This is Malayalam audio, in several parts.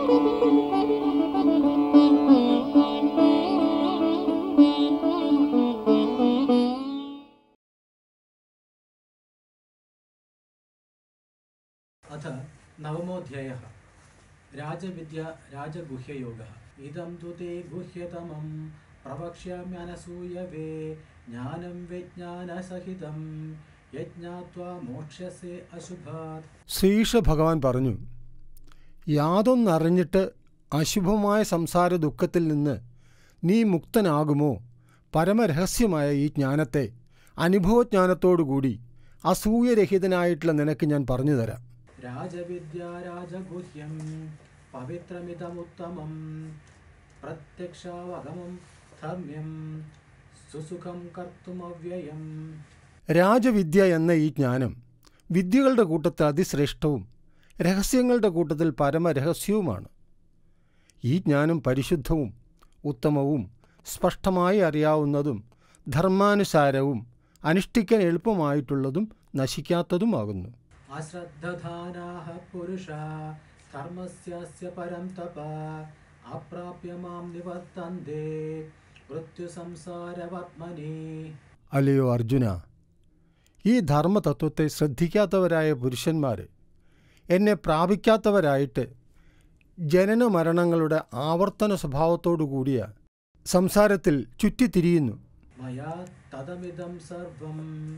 अथ नवमोऽध्यायः राजविद्या राजगुह्ययोगः इदं तु ते गुह्यतमं प्रवक्ष्याम्यनसूयवे ज्ञानं विज्ञानसहितं यज्ञात्वा मोक्ष्यसे अशुभात् ശ്രീഷ ഭഗവാൻ പറഞ്ഞു യാതൊന്നറിഞ്ഞിട്ട് അശുഭമായ സംസാര ദുഃഖത്തിൽ നിന്ന് നീ മുക്തനാകുമോ പരമരഹസ്യമായ ഈ ജ്ഞാനത്തെ അനുഭവജ്ഞാനത്തോടുകൂടി അസൂയരഹിതനായിട്ടുള്ള നിനക്ക് ഞാൻ പറഞ്ഞു തരാം राजविद्या राजगुह्यं पवित्रमिदमुत्तमं प्रत्यक्षावगमं धर्म्यं सुसुखं कर्तुमव्ययम् രാജവിദ്യ എന്ന ഈ ജ്ഞാനം വിദ്യകളുടെ കൂട്ടത്തിൽ അതിശ്രേഷ്ഠവും രഹസ്യങ്ങളുടെ കൂട്ടത്തിൽ പരമരഹസ്യവുമാണ് ഈ ജ്ഞാനം പരിശുദ്ധവും ഉത്തമവും സ്പഷ്ടമായി അറിയാവുന്നതും ധർമാനുസാരവും അനുഷ്ഠിക്കാൻ എളുപ്പമായിട്ടുള്ളതും നശിക്കാത്തതുമാകുന്നു अश्रद्धधानाः पुरुषा धर्मस्यास्य परं तप अप्राप्य मां निवर्तन्ते मृत्युसंसारवर्त्मनि അല്ലയോ അർജുന ഈ ധർമ്മതത്വത്തെ ശ്രദ്ധിക്കാത്തവരായ പുരുഷന്മാർ എന്നെ പ്രാപിക്കാത്തവരായിട്ട് ജനന മരണങ്ങളുടെ ആവർത്തന സ്വഭാവത്തോടു കൂടിയ സംസാരത്തിൽ ചുറ്റിത്തിരിയുന്നു मया तदमिदं सर्वं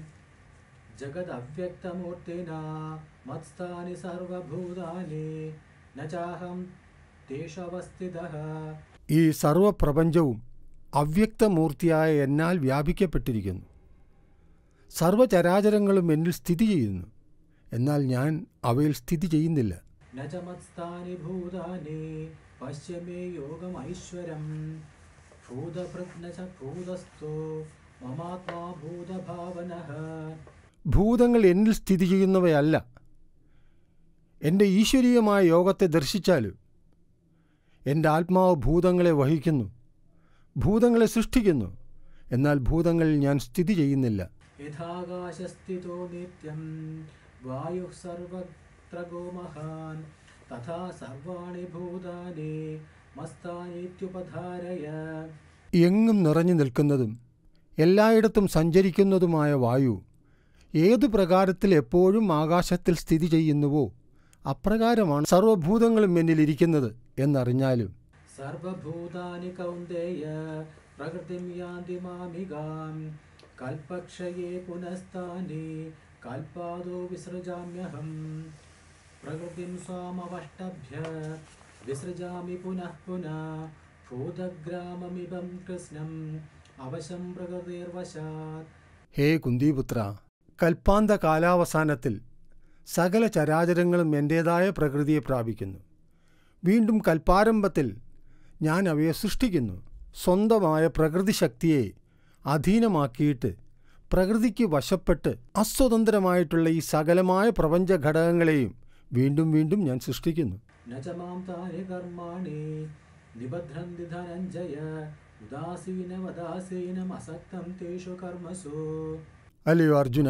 जगदव्यक्तमूर्तिना मत्स्थानि सर्वभूतानि न चाहं तेष्वस्थितः ഈ സർവപ്രപഞ്ചവും അവ്യക്തമൂർത്തിയായ എന്നാൽ വ്യാപിക്കപ്പെട്ടിരിക്കുന്നു സർവചരാചരങ്ങളും എന്നിൽ സ്ഥിതി ചെയ്യുന്നു എന്നാൽ ഞാൻ അവയിൽ സ്ഥിതി ചെയ്യുന്നില്ല न च मत्स्थानि भूतानि पश्य मे योगमैश्वरम् भूतभृत् न च भूतस्थो ममात्मा भूतभावनः ഭൂതങ്ങൾ എന്നിൽ സ്ഥിതി ചെയ്യുന്നവയല്ല എൻ്റെ ഈശ്വരീയമായ യോഗത്തെ ദർശിച്ചാലും എൻ്റെ ആത്മാവ് ഭൂതങ്ങളെ വഹിക്കുന്നു ഭൂതങ്ങളെ സൃഷ്ടിക്കുന്നു എന്നാൽ ഭൂതങ്ങളിൽ ഞാൻ സ്ഥിതി ചെയ്യുന്നില്ല यथाकाशस्थितो नित्यं वायुः सर्वत्र गोमहान् तथा सर्वाणि भूतानि मस्तानीत्युपधारय എങ്ങും നിറഞ്ഞു നിൽക്കുന്നതും എല്ലായിടത്തും സഞ്ചരിക്കുന്നതുമായ വായു ഏതു പ്രകാരത്തിൽ എപ്പോഴും ആകാശത്തിൽ സ്ഥിതി ചെയ്യുന്നുവോ അപ്രകാരമാണ് സർവഭൂതങ്ങളും എന്നിലിരിക്കുന്നത് എന്നറിഞ്ഞാലും सर्वभूतानि कौन्तेय प्रकृतिं यान्ति मामिगां कल्पक्षये पुनस्तानि कल्पादो विसृजाम्यहं प्रकृतिं स्वामवष्टभ्य विसृजामि पुनः पुनः भूतग्राममिदं कृष्णम् अवशं प्रकृतिर्वशात् ഹേ കുന്തിപുത്ര കൽപ്പാന്ത കാലാവസാനത്തിൽ സകല ചരാചരങ്ങളും എൻ്റേതായ പ്രകൃതിയെ പ്രാപിക്കുന്നു വീണ്ടും കൽപ്പാരംഭത്തിൽ ഞാൻ അവയെ സൃഷ്ടിക്കുന്നു സ്വന്തമായ പ്രകൃതി ശക്തിയെ അധീനമാക്കിയിട്ട് പ്രകൃതിക്ക് വശപ്പെട്ട് അസ്വതന്ത്രമായിട്ടുള്ള ഈ സകലമായ പ്രപഞ്ച ഘടകങ്ങളെയും വീണ്ടും വീണ്ടും ഞാൻ സൃഷ്ടിക്കുന്നു न च मां तानि कर्माणि निबध्नन्ति धनञ्जय उदासीनवदासीनमसक्तं तेषु कर्मसु അല്ലയോ അർജുന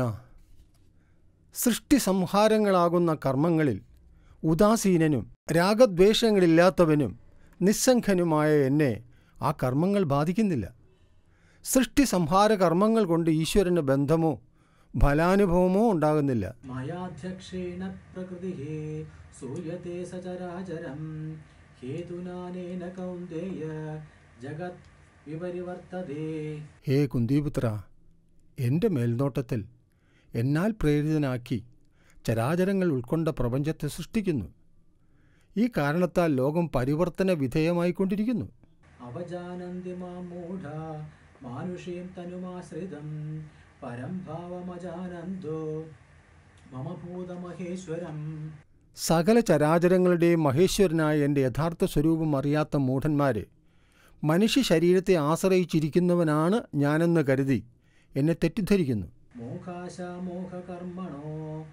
സൃഷ്ടി സംഹാരങ്ങളാകുന്ന കർമ്മങ്ങളിൽ ഉദാസീനനും രാഗദ്വേഷങ്ങളില്ലാത്തവനും നിസ്സംഖനുമായ എന്നെ ആ കർമ്മങ്ങൾ ബാധിക്കുന്നില്ല സൃഷ്ടി സംഹാര കർമ്മങ്ങൾ കൊണ്ട് ഈശ്വരന് ബന്ധമോ ഫലാനുഭവമോ ഉണ്ടാകുന്നില്ല मयाध्यक्षेण प्रकृतिः सूयते सचराचरं हेतुनानेन कौन्तेय जगत् विपरिवर्तते ഹേ കുന്തിപുത്ര എൻ്റെ മേൽനോട്ടത്തിൽ എന്നാൽ പ്രേരിതനാക്കി ചരാചരങ്ങൾ ഉൾക്കൊണ്ട പ്രപഞ്ചത്തെ സൃഷ്ടിക്കുന്നു ഈ കാരണത്താൽ ലോകം പരിവർത്തന വിധേയമായിക്കൊണ്ടിരിക്കുന്നു अवजानन्ति मां मूढा मानुषीं तनुमाश्रितं परं भावमजानन्तो मम भूतमहेश्वरम् സകല ചരാചരങ്ങളുടെയും മഹേശ്വരനായ എൻ്റെ യഥാർത്ഥ സ്വരൂപം അറിയാത്ത മൂഢന്മാരെ മനുഷ്യ ശരീരത്തെ ആശ്രയിച്ചിരിക്കുന്നവനാണ് ഞാനെന്ന് കരുതി എന്നെ തെറ്റിദ്ധരിക്കുന്നു मोक्षामोहकर्मणो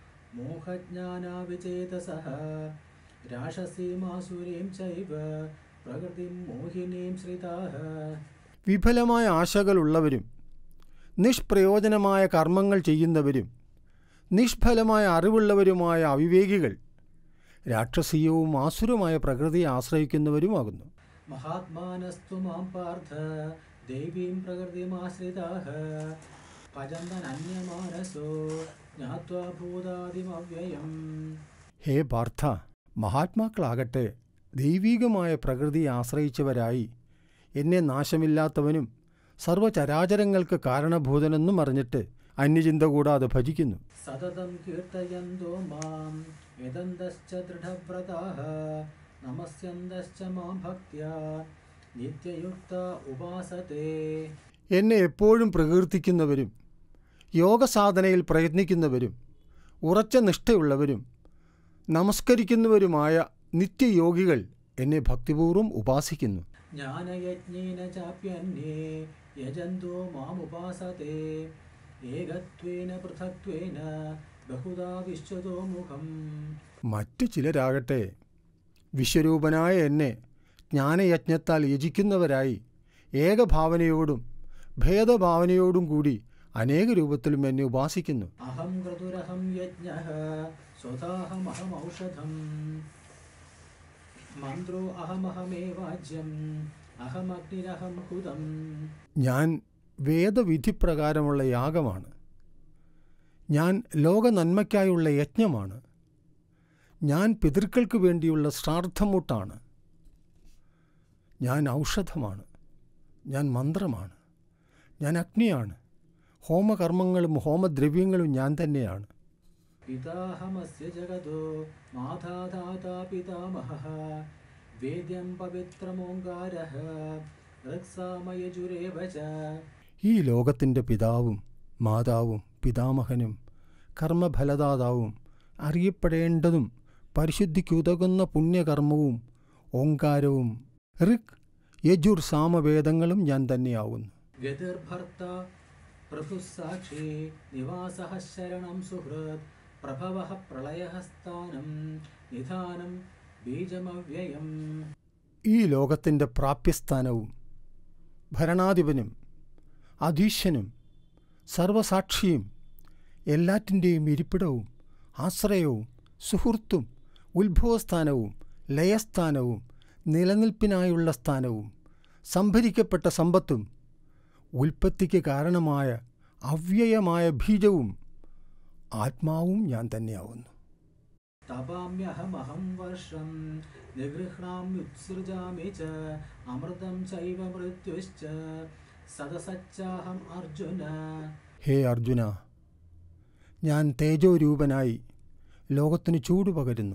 मोहज्ञानाविचेतसः राक्षसीमासुरीं चैव प्रकृतिं मोहिनीं श्रिताः വിഫലമായ ആശകളുള്ളവരും നിഷ്പ്രയോജനമായ കർമ്മങ്ങൾ ചെയ്യുന്നവരും നിഷ്ഫലമായ അറിവുള്ളവരുമായ അവിവേകികൾ രാക്ഷസീയവും ആസുരമായ പ്രകൃതിയെ ആശ്രയിക്കുന്നവരുമാകുന്നു മഹാത്മാനസ്തു മാം പാർത്ഥ ദേവീം പ്രകൃതിമാശ്രിതാഃ ഭജന്തനന്യമാനസോ ജ്ഞാത്വാ ഭൂതാദിമവ്യയം ഹേ പാർത്ഥ മഹാത്മാക്കളാകട്ടെ ദൈവീകമായ പ്രകൃതിയെ ആശ്രയിച്ചവരായി എന്നെ നാശമില്ലാത്തവനും സർവചരാചരങ്ങൾക്ക് കാരണഭൂതനെന്നും അറിഞ്ഞിട്ട് അന്യചിന്ത കൂടാതെ ഭജിക്കുന്നു സതതം കീർത്തയന്തോ മാം യദന്തശ്ച ദൃഢവ്രതാഃ നമസ്യന്തശ്ച മാം ഭക്ത്യാ നിത്യയുക്ത ഉപാസത്തെ എന്നെ എപ്പോഴും പ്രകീർത്തിക്കുന്നവരും യോഗസാധനയിൽ പ്രയത്നിക്കുന്നവരും ഉറച്ച നിഷ്ഠയുള്ളവരും നമസ്കരിക്കുന്നവരുമായ നിത്യയോഗികൾ എന്നെ ഭക്തിപൂർവ്വം ഉപാസിക്കുന്നു ജ്ഞാനയജ്ഞേന ചാപ്യന്യേ യജന്തോ മാമുപാസത്തെ ഏകത്വേന പൃഥക്ത്വേന ബഹുധാ വിശ്വതോ മുഖം മറ്റു ചിലരാകട്ടെ വിശ്വരൂപനായ എന്നെ ജ്ഞാനയജ്ഞത്താൽ യജിക്കുന്നവരായി ഏകഭാവനയോടും ഭേദഭാവനയോടും കൂടി അനേക രൂപത്തിലും എന്നെ ഉപാസിക്കുന്നു അഹം ക്രതുരഹം യജ്ഞ സ്വതാഹമഹമൗഷധം മന്ത്രോ അഹമഹമേവാജ്യം അഹമഗ്നിരഹം ഹുതം ഞാൻ വേദവിധിപ്രകാരമുള്ള യാഗമാണ് ഞാൻ ലോക നന്മയ്ക്കായുള്ള യജ്ഞമാണ് ഞാൻ പിതൃക്കൾക്ക് വേണ്ടിയുള്ള ശ്രാദ്ധമുട്ടാണ് ഞാൻ ഔഷധമാണ് ഞാൻ മന്ത്രമാണ് ഞാൻ അഗ്നിയാണ് ഹോമകർമ്മങ്ങളും ഹോമദ്രവ്യങ്ങളും ഞാൻ തന്നെയാണ് പിതാഹമസ്യ ജഗതോ മാതാധാതാ പിതാമഹഃ വേദ്യം പവിത്രമോങ്കാരഃ ഋക്സാമയജുരേവ ച ഈ ലോകത്തിൻ്റെ പിതാവും മാതാവും പിതാമഹനും കർമ്മഫലദാതാവും അറിയപ്പെടേണ്ടതും പരിശുദ്ധിക്കുതകുന്ന പുണ്യകർമ്മവും ഓങ്കാരവും ഋക് യജുർ സാമവേദങ്ങളും ഞാൻ തന്നെയാവുന്നു ഗതിർഭർത്ത പ്രഭുസാക്ഷി നിവാസഃ ശരണം സുഹൃത് പ്രഭവഃ പ്രളയഃ സ്ഥാനം നിധാനം ബീജമവ്യയം ഈ ലോകത്തിൻ്റെ പ്രാപ്യസ്ഥാനവും ഭരണാധിപനും അധീശനും സർവസാക്ഷിയും എല്ലാറ്റിൻ്റെയും ഇരിപ്പിടവും ആശ്രയവും സുഹൃത്തും ഉത്ഭവസ്ഥാനവും ലയസ്ഥാനവും നിലനിൽപ്പിനായുള്ള സ്ഥാനവും സംഭരിക്കപ്പെട്ട സമ്പത്തും ഉൽപ്പത്തിക്ക് കാരണമായ അവ്യയമായ ബീജവും ആത്മാവും ഞാൻ തന്നെയാവുന്നു തപാമ്യഹമഹം വർഷം നിഗൃഹ്ണാമ്യുത്സൃജാമി ച അമൃതം ചൈവ മൃത്യുശ്ച സദസച്ചാഹം അർജുന ഹേ അർജുന ഞാൻ തേജോരൂപനായി ലോകത്തിന് ചൂട് പകരുന്നു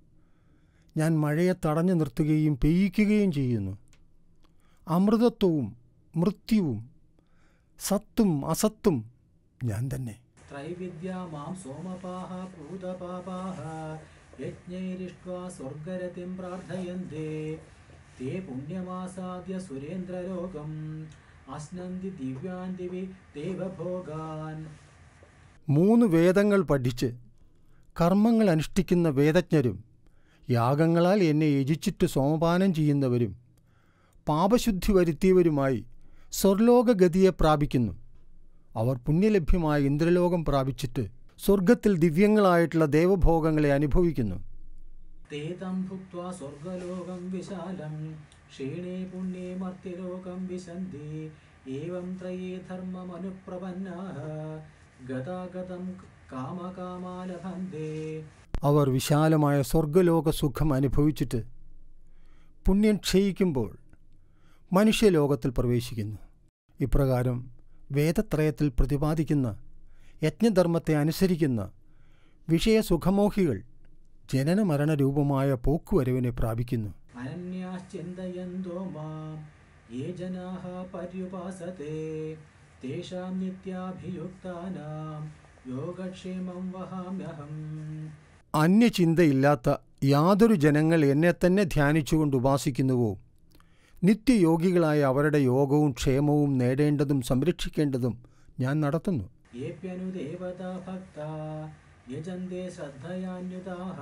ഞാൻ മഴയെ തടഞ്ഞു നിർത്തുകയും പെയ്യിക്കുകയും ചെയ്യുന്നു അമൃതത്വവും മൃത്യുവും സത്തും അസത്തും ഞാൻ തന്നെ ത്രൈവിദ്യാ മാം സോമപാഹ ഭൂതപാപാഹ യജ്ഞൈരിഷ്ട്വാ സ്വർഗരതിം പ്രാർത്ഥയന്തേ തേ പുണ്യമാസാദ്യ സുരേന്ദ്രലോകം അശ്നന്തി ദിവ്യാൻ ദിവി ദേവഭോഗാൻ മൂന്ന് വേദങ്ങൾ പഠിച്ച് കർമ്മങ്ങൾ അനുഷ്ഠിക്കുന്ന വേദജ്ഞരും യാഗങ്ങളാൽ എന്നെ യജിച്ചിട്ട് സോമപാനം ചെയ്യുന്നവരും പാപശുദ്ധി വരുത്തിയവരുമായി സ്വർലോകഗതിയെ പ്രാപിക്കുന്നു അവർ പുണ്യലഭ്യമായ ഇന്ദ്രലോകം പ്രാപിച്ചിട്ട് സ്വർഗത്തിൽ ദിവ്യങ്ങളായിട്ടുള്ള ദേവഭോഗങ്ങളെ അനുഭവിക്കുന്നു ते तं भुक्त्वा स्वर्गलोकं विशालं क्षीणे पुण्ये मर्त्यलोकं विशन्ति एवं त्रये धर्ममनुप्रपन्नाः गतागतं कामकामा लभन्ते അവർ വിശാലമായ സ്വർഗലോക സുഖം അനുഭവിച്ചിട്ട് പുണ്യം ക്ഷയിക്കുമ്പോൾ മനുഷ്യലോകത്തിൽ പ്രവേശിക്കുന്നു ഇപ്രകാരം വേദത്രയത്തിൽ പ്രതിപാദിക്കുന്ന യജ്ഞധർമ്മത്തെ അനുസരിക്കുന്ന വിഷയസുഖമോഹികൾ ജനനമരണ രൂപമായ പോക്കുവരവിനെ പ്രാപിക്കുന്നു अनन्याश्चिन्तयन्तो मां ये जनाः पर्युपासते तेषां नित्याभियुक्तानां योगक्षेमं वहाम्यहम् അന്യചിന്തയില്ലാത്ത യാതൊരു ജനങ്ങൾ എന്നെ തന്നെ ധ്യാനിച്ചുകൊണ്ട് ഉപാസിക്കുന്നുവോ നിത്യയോഗികളായ അവരുടെ യോഗവും ക്ഷേമവും നേടേണ്ടതും സംരക്ഷിക്കേണ്ടതും ഞാൻ നടത്തുന്നു येऽप्यनुदेवता भक्ता यजन्ते श्रद्धयान्युताः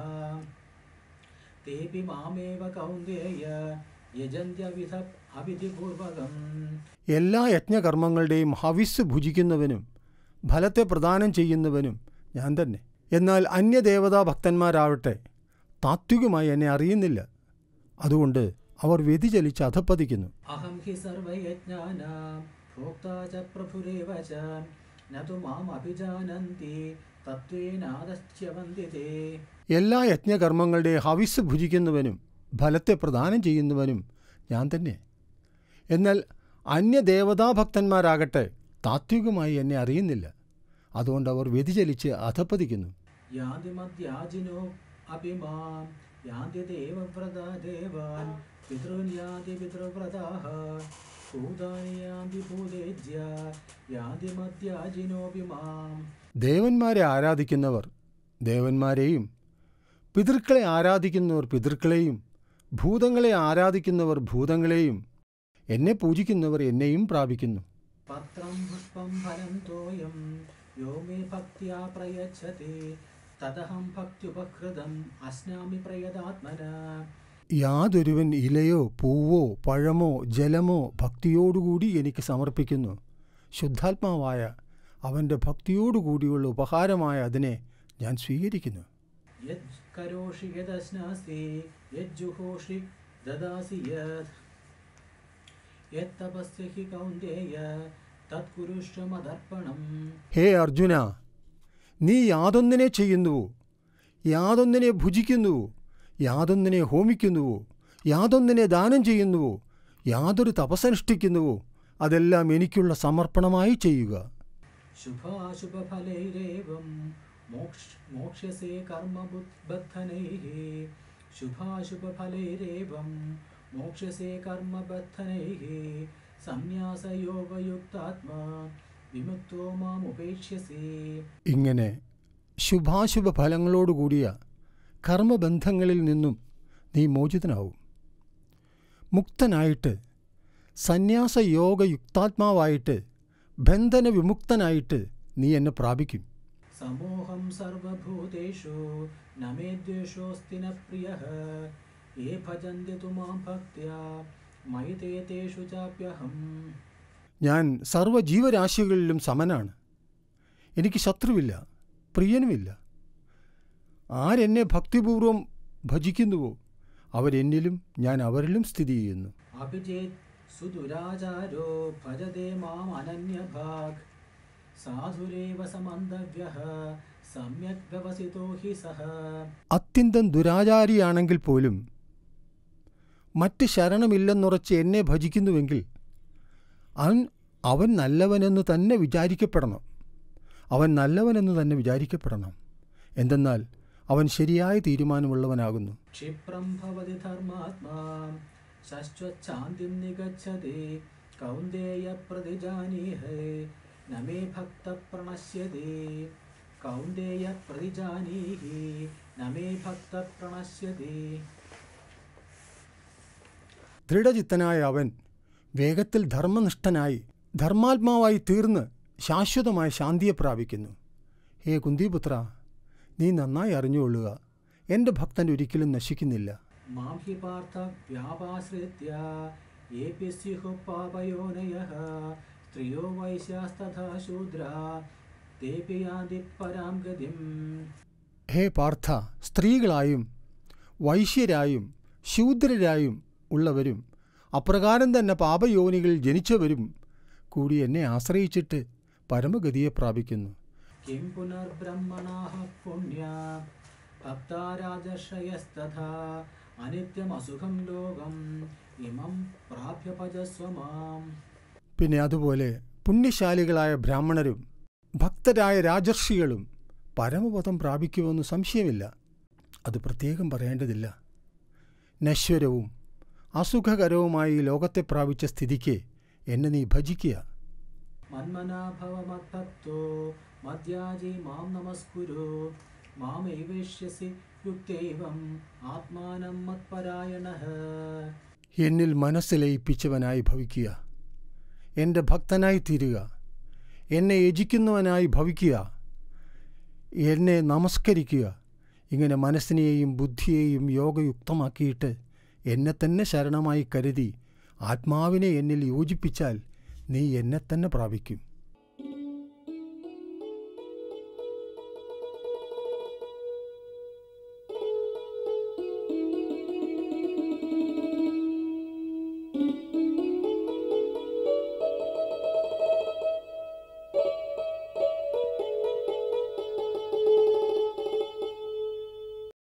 तेऽपि मामेव कौन्तेय यजन्त्यविध अविधिपूर्वकम् എല്ലാ യജ്ഞകർമ്മങ്ങളുടെയും ഹവിസ് ഭുജിക്കുന്നവനും ഫലത്തെ പ്രദാനം ചെയ്യുന്നവനും ഞാൻ തന്നെ എന്നാൽ അന്യദേവതാ ഭക്തന്മാരാവട്ടെ താത്വികമായി എന്നെ അറിയുന്നില്ല അതുകൊണ്ട് അവർ വ്യതിചലിച്ച് അധപ്പതിക്കുന്നു अहं हि सर्वयज्ञानां भोक्ता च प्रभुरेव च न तु माम् अभिजानन्ति तत्त्वेनादश्च्यवन्ति ते എല്ലാ യജ്ഞകർമ്മങ്ങളുടെ ഹവിസ് ഭുജിക്കുന്നവനും ഫലത്തെ പ്രദാനം ചെയ്യുന്നവനും ഞാൻ തന്നെ എന്നാൽ അന്യദേവതാഭക്തന്മാരാകട്ടെ താത്വികമായി എന്നെ അറിയുന്നില്ല അതുകൊണ്ട് അവർ വ്യതിചലിച്ച് അധപ്പതിക്കുന്നു यान्ति मद्याजिनो अपि मां यान्ति देवव्रता देवान् पितॄन् यान्ति पितृव्रताः भूतानि यान्ति भूतेज्या यान्ति मद्याजिनोऽपि माम् ദേവന്മാരെ ആരാധിക്കുന്നവർ ദേവന്മാരെയും പിതൃക്കളെ ആരാധിക്കുന്നവർ പിതൃക്കളെയും ഭൂതങ്ങളെ ആരാധിക്കുന്നവർ ഭൂതങ്ങളെയും എന്നെ പൂജിക്കുന്നവർ എന്നെയും പ്രാപിക്കുന്നു पत्रं पुष्पं फलं तोयं यो मे भक्त्या प्रयच्छति तदहं भक्त्युपकृतम् अस्नामि प्रयदात्मना യാതൊരുവൻ ഇലയോ പൂവോ പഴമോ ജലമോ ഭക്തിയോടുകൂടി എനിക്ക് സമർപ്പിക്കുന്നു ശുദ്ധാത്മാവായ അവൻ്റെ ഭക്തിയോടുകൂടിയുള്ള ഉപഹാരമായ അതിനെ ഞാൻ സ്വീകരിക്കുന്നു यत् करोषि यदश्नासि यज्जुहोषि ददासि यत् यत्तपस्य हि कौन्तेय तत्कुरुष्व मदर्पणम् ഹേ അർജുന നീ യാതൊന്നിനെ ചെയ്യുന്നുവോ യാതൊന്നിനെ ഭുജിക്കുന്നുവോ യാതൊന്നിനെ ഹോമിക്കുന്നുവോ യാതൊന്നിനെ ദാനം ചെയ്യുന്നുവോ യാതൊരു തപസ്സനുഷ്ഠിക്കുന്നുവോ അതെല്ലാം എനിക്കുള്ള സമർപ്പണമായി ചെയ്യുക शुभाशुभफलैरेवं मोक्ष मोक्ष्यसे कर्मबुद्बद्धनैः शुभाशुभफलैरेवं मोक्ष्यसे कर्मबद्धनैः संन्यासयोगयुक्तात्मा विमुक्तो मामुपेक्ष्यसि ഇങ്ങനെ ശുഭാശുഭ ഫലങ്ങളോടുകൂടിയ കർമ്മബന്ധങ്ങളിൽ നിന്നും നീ മോചിതനാവും മുക്തനായിട്ട് സന്യാസ യോഗയുക്താത്മാവായിട്ട് ബന്ധന വിമുക്തനായിട്ട് നീ എന്നെ പ്രാപിക്കും समोहं सर्वभूतेषु न मे द्वेषोऽस्ति न प्रियः ये भजन्ति तु मां भक्त्या मयि ते तेषु चाप्यहम् ഞാൻ സർവ്വ ജീവരാശികളിലും സമനാണ് എനിക്ക് ശത്രുവില്ല പ്രിയനുമില്ല ആരെന്നെ ഭക്തിപൂർവം ഭജിക്കുന്നുവോ അവരെന്നിലും ഞാൻ അവരിലും സ്ഥിതി ചെയ്യുന്നു अपि चेत् सुदुराचारो भजते माम् अनन्यभाक् साधुरेव समन्तव्यः सम्यक् व्यवसितो हि सः അത്യന്തം ദുരാചാരിയാണെങ്കിൽ പോലും മറ്റ് ശരണമില്ലെന്നുറച്ച് എന്നെ ഭജിക്കുന്നുവെങ്കിൽ അവൻ അവൻ നല്ലവനെന്ന് തന്നെ വിചാരിക്കപ്പെടണം അവൻ നല്ലവനെന്ന് തന്നെ വിചാരിക്കപ്പെടണം എന്തെന്നാൽ അവൻ ശരിയായ തീരുമാനമുള്ളവനാകുന്നു क्षिप्रं भवति धर्मात्मा शश्वच्छान्तिं निगच्छति कौन्तेय प्रतिजानीहे न मे भक्तः प्रणश्यति कौन्तेय प्रतिजानीहि न मे भक्तः प्रणश्यति ദൃഢചിത്തനായ അവൻ വേഗത്തിൽ ധർമ്മനിഷ്ഠനായി ധർമാത്മാവായി തീർന്ന് ശാശ്വതമായ ശാന്തിയെ പ്രാപിക്കുന്നു ഹേ കുന്തിപുത്ര നീ നന്നായി അറിഞ്ഞുകൊള്ളുക എൻ്റെ ഭക്തൻ ഒരിക്കലും നശിക്കുന്നില്ല मां हि पार्थ व्यापाश्रित्य येऽपि स्युः पापयोनयः स्त्रियो वैश्यास्तथा शूद्रा तेऽपि यान्ति परां गतिम् ഹേ പാർത്ഥ സ്ത്രീകളായും വൈശ്യരായും ശൂദ്രരായും ഉള്ളവരും അപ്രകാരം തന്നെ പാപയോനികളിൽ ജനിച്ചവരും കൂടി എന്നെ ആശ്രയിച്ചിട്ട് പരമഗതിയെ പ്രാപിക്കുന്നു किं पुनर्ब्रह्मणाः पुण्या भक्ता राजर्षयस्तथा अनित्यमसुखं लोकम् इमं प्राप्य भजस्व माम् പിന്നെ അതുപോലെ പുണ്യശാലികളായ ബ്രാഹ്മണരും ഭക്തരായ രാജർഷികളും പരമപദം പ്രാപിക്കുമെന്ന് സംശയമില്ല അത് പ്രത്യേകം പറയേണ്ടതില്ല നശ്വരവും അസുഖകരവുമായി ഈ ലോകത്തെ പ്രാപിച്ച സ്ഥിതിക്ക് എന്നെ നീ ഭജിക്കുക मन्मना भव मद्भक्तो मद्याजी मां नमस्कुरु मामैवेष्यसि युक्तैवम् आत्मानं मत्परायणः എന്നിൽ മനസ്സ് ലയിപ്പിച്ചവനായി ഭവിക്കുക എൻ്റെ ഭക്തനായി തീരുക എന്നെ യജിക്കുന്നവനായി ഭവിക്കുക എന്നെ നമസ്കരിക്കുക ഇങ്ങനെ മനസ്സിനെയും ബുദ്ധിയെയും യോഗയുക്തമാക്കിയിട്ട് എന്നെ തന്നെ ശരണമായി കരുതി ആത്മാവിനെ എന്നിൽ യോജിപ്പിച്ചാൽ നീ എന്നെ തന്നെ പ്രാപിക്കും